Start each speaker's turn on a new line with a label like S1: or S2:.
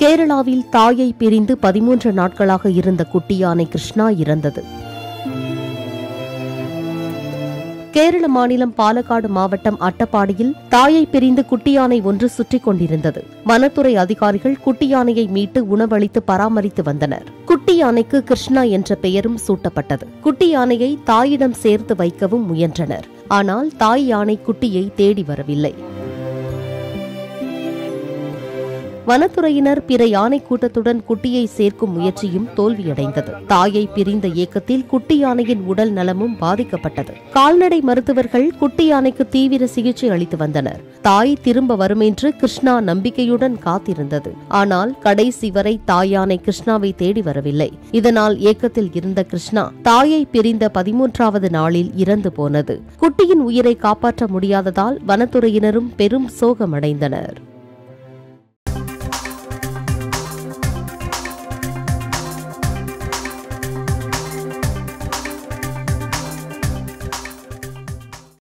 S1: கேரளாவில் தாயை பிரிந்து பதிமூன்று நாட்களாக இருந்த குட்டி யானை கிருஷ்ணா இறந்தது கேரள மாநிலம் பாலக்காடு மாவட்டம் அட்டப்பாடியில் தாயை பிரிந்து குட்டி யானை ஒன்று சுற்றிக் கொண்டிருந்தது வனத்துறை அதிகாரிகள் குட்டி யானையை மீட்டு உணவளித்து பராமரித்து வந்தனர் குட்டி யானைக்கு கிருஷ்ணா என்ற பெயரும் சூட்டப்பட்டது குட்டி யானையை தாயிடம் சேர்த்து வைக்கவும் முயன்றனர் ஆனால் தாய் யானை குட்டியை தேடி வரவில்லை வனத்துறையினர் பிற யானை கூட்டத்துடன் குட்டியை சேர்க்கும் முயற்சியும் தோல்வியடைந்தது தாயை பிரிந்த இயக்கத்தில் குட்டி யானையின் உடல் நலமும் பாதிக்கப்பட்டது கால்நடை மருத்துவர்கள் குட்டி யானைக்கு தீவிர சிகிச்சை அளித்து வந்தனர் தாய் திரும்ப வருமென்று கிருஷ்ணா நம்பிக்கையுடன் காத்திருந்தது ஆனால் கடைசி வரை தாய் யானை கிருஷ்ணாவை தேடி வரவில்லை இதனால் ஏக்கத்தில் இருந்த கிருஷ்ணா தாயை பிரிந்த பதிமூன்றாவது நாளில் இறந்து போனது குட்டியின் உயிரை காப்பாற்ற முடியாததால் வனத்துறையினரும் பெரும் சோகமடைந்தனர்